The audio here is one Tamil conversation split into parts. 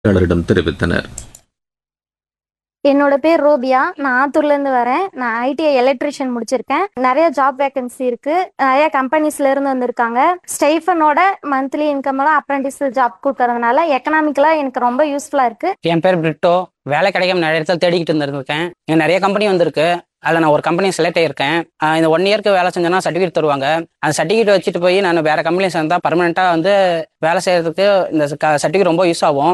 செய்தியாளரிடம் தெரிவித்தனர் என்னோட பேர் ரோபியா நான் ஆத்தூர்ல இருந்து வரேன் நான் ஐடிஐ எலக்ட்ரிஷியன் முடிச்சிருக்கேன் நிறைய ஜாப் வேகன்சி இருக்கு நிறைய கம்பெனிஸ்ல இருந்து வந்திருக்காங்க ஸ்டைஃபனோட மந்த்லி இன்கம் எல்லாம் அப்ரண்டிஸ் ஜாப் கொடுக்கறதுனால எக்கனாமிக்கலா எனக்கு ரொம்ப யூஸ்ஃபுல்லா இருக்கு என் பேர் பிரிட்டோ வேலை கிடைக்காம நிறைய இடத்துல தேடிக்கிட்டு இருந்திருக்கேன் எனக்கு நிறைய கம்பெனி வந்திருக்கு அதில் நான் ஒரு கம்பெனி செலக்ட் ஆயிருக்கேன் ஆஹ் இந்த ஒன் இயர்க்கு வேலை செஞ்சேன்னா சர்டிஃபிகேட் தருவாங்க அந்த சர்டிஃபிகேட் வச்சுட்டு போய் நான் வேற கம்பெனி சேர்ந்தா பர்மனெண்ட்டாக வந்து வேலை செய்யறதுக்கு இந்த சர்டிஃபிகேட் ரொம்ப யூஸ் ஆகும்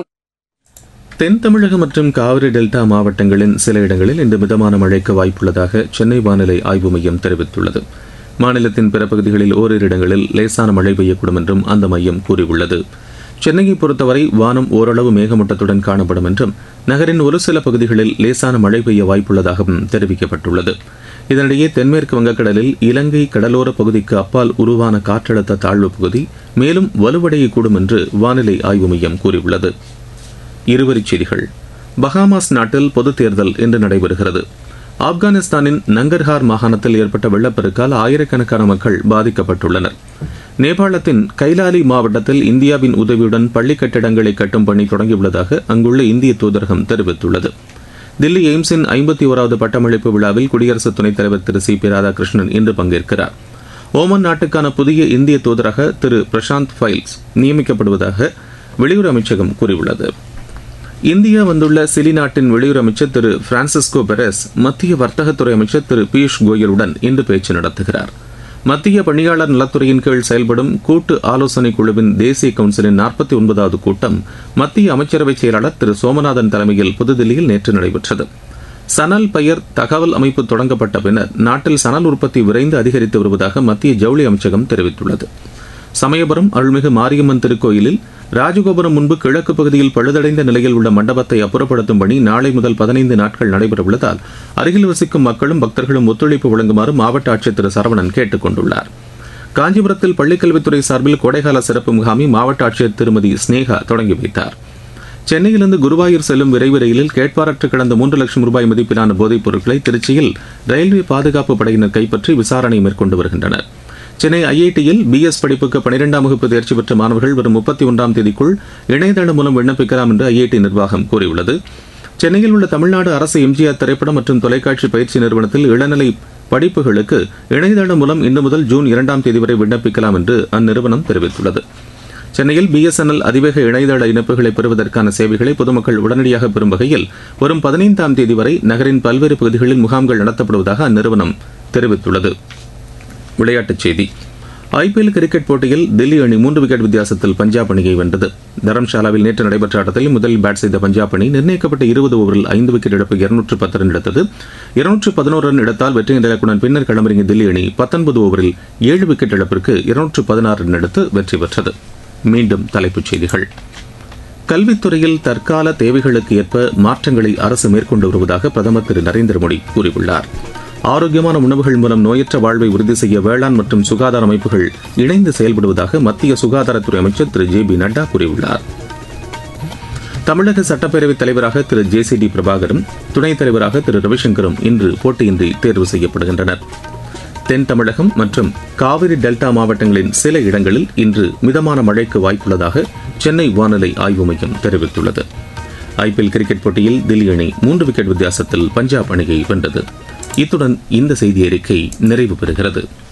தென் தமிழகம் மற்றும் காவிரி டெல்டா மாவட்டங்களின் சில இடங்களில் இன்று மிதமான மழைக்கு வாய்ப்புள்ளதாக சென்னை வானிலை ஆய்வு மையம் தெரிவித்துள்ளது மாநிலத்தின் பிற பகுதிகளில் ஓரிரு இடங்களில் லேசான மழை பெய்யக்கூடும் என்றும் அந்த மையம் கூறியுள்ளது சென்னையை பொறுத்தவரை வானம் ஓரளவு மேகமூட்டத்துடன் காணப்படும் என்றும் நகரின் ஒரு சில பகுதிகளில் லேசான மழை பெய்ய வாய்ப்புள்ளதாகவும் தெரிவிக்கப்பட்டுள்ளது இதனிடையே தென்மேற்கு வங்கக்கடலில் இலங்கை கடலோர பகுதிக்கு அப்பால் உருவான காற்றழுத்த தாழ்வு பகுதி மேலும் வலுவடையக்கூடும் என்று வானிலை ஆய்வு மையம் கூறியுள்ளது இருவரிச் செய்திகள் பஹாமாஸ் நாட்டில் பொதுத் தேர்தல் இன்று நடைபெறுகிறது ஆப்கானிஸ்தானின் நங்கர்ஹார் மாகாணத்தில் ஏற்பட்ட வெள்ளப்பெருக்கால் ஆயிரக்கணக்கான மக்கள் பாதிக்கப்பட்டுள்ளனர் நேபாளத்தின் கைலாலி மாவட்டத்தில் இந்தியாவின் உதவியுடன் பள்ளி கட்டிடங்களை கட்டும் பணி தொடங்கியுள்ளதாக அங்குள்ள இந்திய தூதரகம் தெரிவித்துள்ளது தில்லி எய்ம்ஸின் ஐம்பத்தி ஓராவது பட்டமளிப்பு விழாவில் குடியரசு துணைத் தலைவர் திரு சி பி ராதாகிருஷ்ணன் இன்று பங்கேற்கிறார் ஓமன் நாட்டுக்கான புதிய இந்திய தூதராக திரு பிரசாந்த் ஃபைல்ஸ் நியமிக்கப்படுவதாக வெளியுறவு அமைச்சகம் கூறியுள்ளது இந்தியா வந்துள்ள சிலி நாட்டின் வெளியுறவு அமைச்சர் திரு பிரான்சிஸ்கோ பெரஸ் மத்திய வர்த்தகத்துறை அமைச்சர் திரு பியூஷ் கோயலுடன் இன்று பேச்சு நடத்துகிறார் மத்திய பணியாளர் நலத்துறையின் கீழ் செயல்படும் கூட்டு ஆலோசனை குழுவின் தேசிய கவுன்சிலின் நாற்பத்தி ஒன்பதாவது கூட்டம் மத்திய அமைச்சரவை செயலாளர் திரு சோமநாதன் தலைமையில் புதுதில்லியில் நேற்று நடைபெற்றது சணல் பெயர் தகவல் அமைப்பு தொடங்கப்பட்ட பின்னர் நாட்டில் சணல் உற்பத்தி விரைந்து அதிகரித்து வருவதாக மத்திய ஜவுளி அமைச்சகம் தெரிவித்துள்ளது சமயபுரம் அருள்மிகு மாரியம்மன் திருக்கோயிலில் ராஜகோபுரம் முன்பு கிழக்கு பகுதியில் பழுதடைந்த நிலையில் உள்ள மண்டபத்தை அப்புறப்படுத்தும் பணி நாளை முதல் பதினைந்து நாட்கள் நடைபெறவுள்ளதால் அருகில் வசிக்கும் மக்களும் பக்தர்களும் ஒத்துழைப்பு வழங்குமாறு மாவட்ட ஆட்சியர் திரு சரவணன் கேட்டுக் கொண்டுள்ளார் காஞ்சிபுரத்தில் பள்ளிக்கல்வித்துறை சார்பில் கோடைகால சிறப்பு முகாமை மாவட்ட ஆட்சியர் திருமதி ஸ்னேகா தொடங்கி வைத்தார் சென்னையிலிருந்து குருவாயூர் செல்லும் விரைவு ரயிலில் கேட்பாரற்று கிடந்த மூன்று லட்சம் ரூபாய் மதிப்பிலான போதைப் பொருட்களை திருச்சியில் ரயில்வே பாதுகாப்பு படையினர் கைப்பற்றி விசாரணை மேற்கொண்டு வருகின்றனர் சென்னை ஐஐடியில் பிஎஸ் படிப்புக்கு பனிரெண்டாம் வகுப்பு தேர்ச்சி பெற்ற மாணவர்கள் வரும் முப்பத்தி ஒன்றாம் தேதிக்குள் இணையதளம் மூலம் விண்ணப்பிக்கலாம் என்று ஐஐடி நிர்வாகம் கூறியுள்ளது சென்னையில் உள்ள தமிழ்நாடு அரசு எம்ஜிஆர் திரைப்படம் மற்றும் தொலைக்காட்சி பயிற்சி நிறுவனத்தில் இளநிலை படிப்புகளுக்கு இணையதளம் மூலம் இன்று முதல் ஜூன் இரண்டாம் தேதி வரை விண்ணப்பிக்கலாம் என்று அந்நிறுவனம் தெரிவித்துள்ளது சென்னையில் பிஎஸ்என்எல் அதிவேக இணையதள இணைப்புகளை பெறுவதற்கான சேவைகளை பொதுமக்கள் உடனடியாக பெறும் வகையில் வரும் பதினைந்தாம் தேதி வரை நகரின் பல்வேறு பகுதிகளில் முகாம்கள் நடத்தப்படுவதாக அந்நிறுவனம் தெரிவித்துள்ளது விளையாட்டுச் செய்தி ஐபிஎல் கிரிக்கெட் போட்டியில் தில்லி அணி மூன்று விக்கெட் வித்தியாசத்தில் பஞ்சாப் அணியை வென்றது தரம்ஷாலாவில் நேற்று நடைபெற்ற ஆட்டத்தில் முதலில் பேட் செய்த பஞ்சாப் அணி நிர்ணயிக்கப்பட்ட இருபது ஓவரில் ஐந்து விக்கெட் இழப்பு இருநூற்று பத்து ரன் எடுத்தது இருநூற்று பதினோரு ரன் எடுத்தால் வெற்றி இலக்குடன் பின்னர் களமிறங்கிய தில்லி அணி பத்தொன்பது ஓவரில் ஏழு விக்கெட் இழப்பிற்கு இருநூற்று பதினாறு ரன் எடுத்து வெற்றி பெற்றது மீண்டும் தலைப்புச் செய்திகள் கல்வித்துறையில் தற்கால தேவைகளுக்கு ஏற்ப மாற்றங்களை அரசு மேற்கொண்டு வருவதாக பிரதமர் திரு நரேந்திர மோடி கூறியுள்ளார் ஆரோக்கியமான உணவுகள் மூலம் நோயற்ற வாழ்வை உறுதி செய்ய வேளாண் மற்றும் சுகாதார அமைப்புகள் இணைந்து செயல்படுவதாக மத்திய சுகாதாரத்துறை அமைச்சர் திரு ஜே பி நட்டா கூறியுள்ளார் தமிழக சட்டப்பேரவைத் தலைவராக திரு ஜே சி டி பிரபாகரும் துணைத் தலைவராக திரு ரவிசங்கரும் இன்று போட்டியின்றி தேர்வு செய்யப்படுகின்றனர் தென் தமிழகம் மற்றும் காவிரி டெல்டா மாவட்டங்களின் சில இடங்களில் இன்று மிதமான மழைக்கு வாய்ப்புள்ளதாக சென்னை வானிலை ஆய்வு மையம் தெரிவித்துள்ளது ஐபிஎல் கிரிக்கெட் போட்டியில் தில்லி அணி மூன்று விக்கெட் வித்தியாசத்தில் பஞ்சாப் அணியை வென்றது இத்துடன் இந்த செய்தி அறிக்கை நிறைவு பெறுகிறது